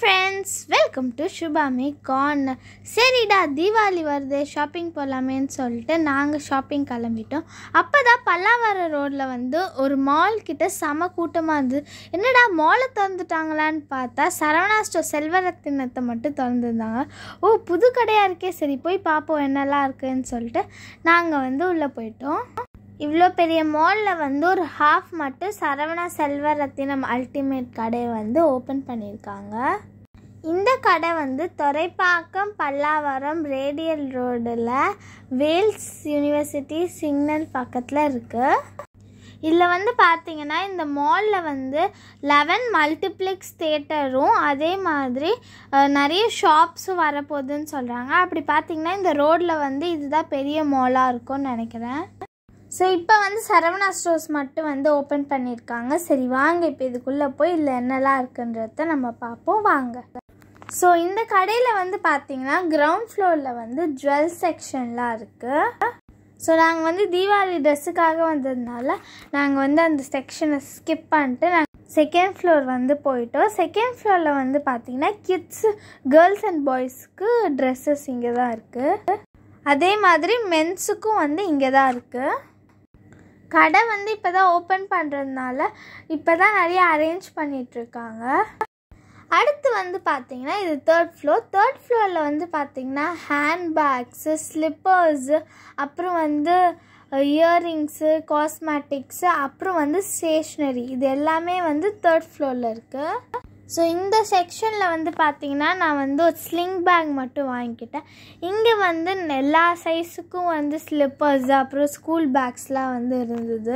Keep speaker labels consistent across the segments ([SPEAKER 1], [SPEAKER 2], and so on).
[SPEAKER 1] friends welcome to சுபாமி கார்ன் சரிடா தீபாவளி வருது ஷாப்பிங் போகலாமேன்னு சொல்லிட்டு நாங்கள் ஷாப்பிங் கிளம்பிட்டோம் அப்போ தான் பல்லாவரம் ரோட்டில் வந்து ஒரு மால் கிட்ட செம கூட்டமாக இருந்தது என்னடா மாலை திறந்துட்டாங்களான்னு பார்த்தா சரவணா ஸ்டோர் செல்வரத்தினத்தை மட்டும் திறந்துருந்தாங்க ஓ புது கடையாக இருக்கே சரி போய் பார்ப்போம் என்னெல்லாம் இருக்குன்னு சொல்லிட்டு நாங்கள் வந்து உள்ளே போயிட்டோம் இவ்வளோ பெரிய மாலில் வந்து ஒரு ஹாஃப் மட்டும் சரவணா செல்வரத்தினம் அல்டிமேட் கடையை வந்து ஓப்பன் பண்ணியிருக்காங்க இந்த கடை வந்து துறைப்பாக்கம் பல்லாவரம் ரேடியல் ரோடில் வேல்ஸ் யூனிவர்சிட்டி சிக்னல் பக்கத்தில் இருக்குது இதில் வந்து பார்த்தீங்கன்னா இந்த மாலில் வந்து லெவன் மல்டிப்ளெக்ஸ் தேட்டரும் அதே மாதிரி அஹ், நிறைய ஷாப்ஸும் வரப்போகுதுன்னு சொல்கிறாங்க அப்படி பார்த்தீங்கன்னா இந்த ரோட்டில் வந்து இதுதான் பெரிய மாலாக இருக்கும்னு நினைக்கிறேன் ஸோ இப்போ வந்து சரவணா ஸ்டோர்ஸ் மட்டும் வந்து ஓப்பன் பண்ணியிருக்காங்க சரி வாங்க இப்போ இதுக்குள்ளே போய் இதில் என்னெல்லாம் இருக்குன்றத நம்ம பார்ப்போம் வாங்க ஸோ இந்த கடையில் வந்து பார்த்தீங்கன்னா கிரவுண்ட் ஃப்ளோரில் வந்து ஜுவல் செக்ஷன்லாம் இருக்குது ஸோ நாங்கள் வந்து தீபாவளி ட்ரெஸ்ஸுக்காக வந்ததுனால நாங்கள் வந்து அந்த செக்ஷனை ஸ்கிப் பண்ணிட்டு நாங்கள் செகண்ட் ஃப்ளோர் வந்து போயிட்டோம் செகண்ட் ஃப்ளோரில் வந்து பார்த்தீங்கன்னா கிட்ஸு கேர்ள்ஸ் அண்ட் பாய்ஸ்க்கு ட்ரெஸ்ஸஸ் இங்கே தான் இருக்குது அதே மாதிரி மென்ஸுக்கும் வந்து இங்கே தான் இருக்குது கடை வந்து இப்போ தான் ஓப்பன் பண்ணுறதுனால இப்போ தான் நிறைய அரேஞ்ச் பண்ணிகிட்ருக்காங்க அடுத்து வந்து பார்த்தீங்கன்னா இது தேர்ட் ஃப்ளோர் தேர்ட் ஃப்ளோரில் வந்து பார்த்தீங்கன்னா ஹேண்ட்பேக்ஸு ஸ்லிப்பர்ஸு அப்புறம் வந்து இயரிங்ஸு காஸ்மெட்டிக்ஸு அப்புறம் வந்து ஸ்டேஷ்னரி இது எல்லாமே வந்து தேர்ட் ஃப்ளோரில் இருக்குது ஸோ இந்த செக்ஷனில் வந்து பார்த்தீங்கன்னா நான் வந்து ஒரு ஸ்லிங் பேக் மட்டும் வாங்கிக்கிட்டேன் இங்கே வந்து எல்லா சைஸுக்கும் வந்து ஸ்லிப்பர்ஸ் அப்புறம் ஸ்கூல் பேக்ஸ்லாம் வந்து இருந்தது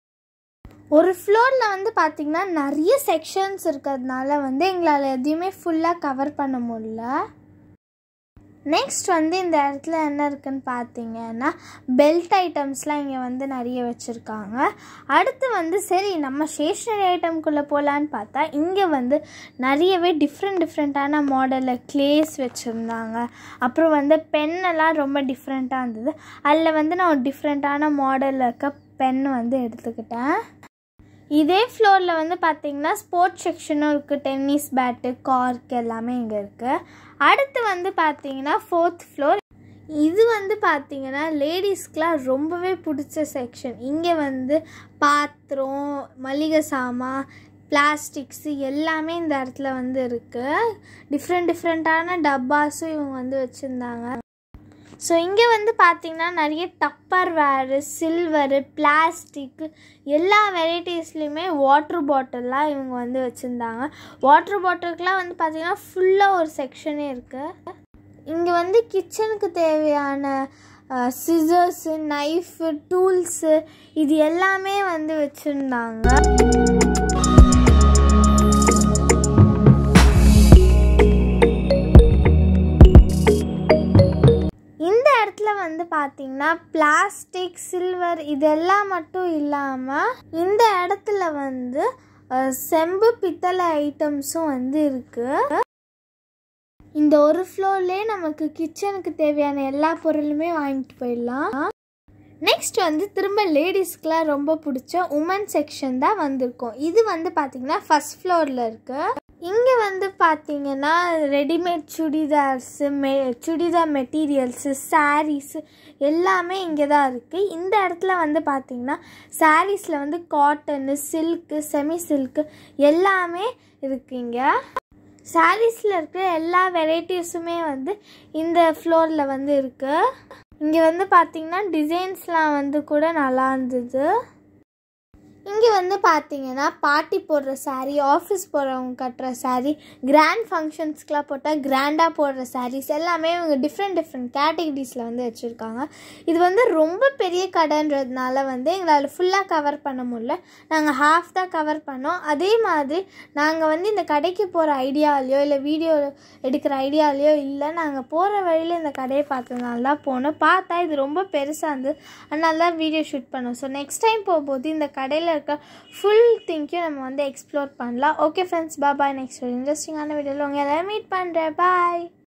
[SPEAKER 1] ஒரு ஃப்ளோரில் வந்து பார்த்திங்கன்னா நிறைய செக்ஷன்ஸ் இருக்கிறதுனால வந்து எங்களால் எதையுமே ஃபுல்லாக கவர் பண்ண முடியல நெக்ஸ்ட் வந்து இந்த இடத்துல என்ன இருக்குன்னு பார்த்தீங்கன்னா பெல்ட் ஐட்டம்ஸ்லாம் இங்கே வந்து நிறைய வச்சுருக்காங்க அடுத்து வந்து சரி நம்ம ஸ்டேஷ்னரி ஐட்டம்குள்ளே போகலான்னு பார்த்தா இங்கே வந்து நிறையவே டிஃப்ரெண்ட் டிஃப்ரெண்ட்டான மாடலில் க்ளேஸ் வச்சுருந்தாங்க அப்புறம் வந்து பென்னெல்லாம் ரொம்ப டிஃப்ரெண்ட்டாக இருந்தது அதில் வந்து நான் ஒரு டிஃப்ரெண்ட்டான மாடலில் இருக்க பென் வந்து எடுத்துக்கிட்டேன் இதே ஃப்ளோரில் வந்து பார்த்தீங்கன்னா ஸ்போர்ட்ஸ் செக்ஷனும் இருக்குது டென்னிஸ் பேட்டு கார்க் எல்லாமே இங்கே இருக்குது அடுத்து வந்து பார்த்தீங்கன்னா ஃபோர்த் ஃப்ளோர் இது வந்து பார்த்தீங்கன்னா லேடிஸ்க்கெலாம் ரொம்பவே பிடிச்ச செக்ஷன் இங்கே வந்து பாத்திரம் மளிகை சாமான் பிளாஸ்டிக்ஸு எல்லாமே இந்த இடத்துல வந்து இருக்குது டிஃப்ரெண்ட் டிஃப்ரெண்ட்டான டப்பாஸும் இவங்க வந்து வச்சுருந்தாங்க ஸோ இங்கே வந்து பார்த்திங்கன்னா நிறைய டப்பர் வேரு சில்வரு பிளாஸ்டிக்கு எல்லா வெரைட்டிஸ்லேயுமே வாட்ரு பாட்டில்லாம் இவங்க வந்து வச்சுருந்தாங்க வாட்ரு பாட்டிலுக்குலாம் வந்து பார்த்திங்கன்னா ஃபுல்லாக ஒரு செக்ஷனே இருக்குது இங்கே வந்து கிச்சனுக்கு தேவையான சிசர்ஸு நைஃபு டூல்ஸு இது எல்லாமே வந்து வச்சுருந்தாங்க இந்த இடத்துல வந்து பார்த்தீங்கன்னா பிளாஸ்டிக் சில்வர் இதெல்லாம் மட்டும் இல்லாமல் இந்த இடத்துல வந்து அஹ், செம்பு பித்தளை ஐட்டம்ஸும் வந்து இருக்குது இந்த ஒரு ஃப்ளோர்லேயே நமக்கு கிச்சனுக்கு தேவையான எல்லா பொருளுமே வாங்கிட்டு போயிடலாம் நெக்ஸ்ட் வந்து திரும்ப லேடிஸ்க்குலாம் ரொம்ப பிடிச்ச உமன் செக்ஷன் தான் வந்திருக்கோம் இது வந்து பார்த்திங்கன்னா ஃபஸ்ட் ஃப்ளோரில் இருக்குது இங்கே வந்து பார்த்தீங்கன்னா ரெடிமேட் சுடிதார்ஸு மெ சுடிதார் மெட்டீரியல்ஸு சாரீஸு எல்லாமே இங்கே தான் இருக்குது இந்த இடத்துல வந்து பார்த்தீங்கன்னா சாரீஸில் வந்து காட்டனு சில்க்கு செமி சில்க்கு எல்லாமே இருக்குங்க சாரீஸில் இருக்கிற எல்லா வெரைட்டிஸுமே வந்து இந்த ஃப்ளோரில் வந்து இருக்குது இங்கே வந்து பார்த்திங்கன்னா டிசைன்ஸ்லாம் வந்து கூட நல்லா இருந்தது இங்கே வந்து பார்த்தீங்கன்னா பார்ட்டி போடுற saree ஆஃபீஸ் போகிறவங்க கட்டுற saree கிராண்ட் ஃபங்க்ஷன்ஸ்க்கெலாம் போட்டால் கிராண்டாக போடுற sarees எல்லாமே இவங்க டிஃப்ரெண்ட் டிஃப்ரெண்ட் கேட்டகரிஸில் வந்து வச்சுருக்காங்க இது வந்து ரொம்ப பெரிய கடைன்றதுனால வந்து எங்களால் ஃபுல்லாக கவர் பண்ண முடியல நாங்கள் ஹாஃப் தான் கவர் பண்ணோம் அதே மாதிரி நாங்கள் வந்து இந்த கடைக்கு போகிற ஐடியாலையோ இல்லை வீடியோ எடுக்கிற ஐடியாலையோ இல்லை நாங்கள் போகிற வழியில் இந்த கடையை பார்த்ததுனால தான் போனோம் பார்த்தா இது ரொம்ப பெருசாக இருந்தது அதனால தான் வீடியோ ஷூட் பண்ணோம் ஸோ நெக்ஸ்ட் டைம் போகும்போது இந்த கடையில் இருக்க ஃபுல் திங்கையும் நம்ம வந்து எக்ஸ்ப்ளோர் பண்ணலாம் ஓகே ஃப்ரெண்ட்ஸ் பாய் நெக்ஸ்ட் ஒரு இன்ட்ரெஸ்டிங்கான வீடியோவில் உங்கள் எல்லாரும் மீட் பண்ணுறேன் பாய்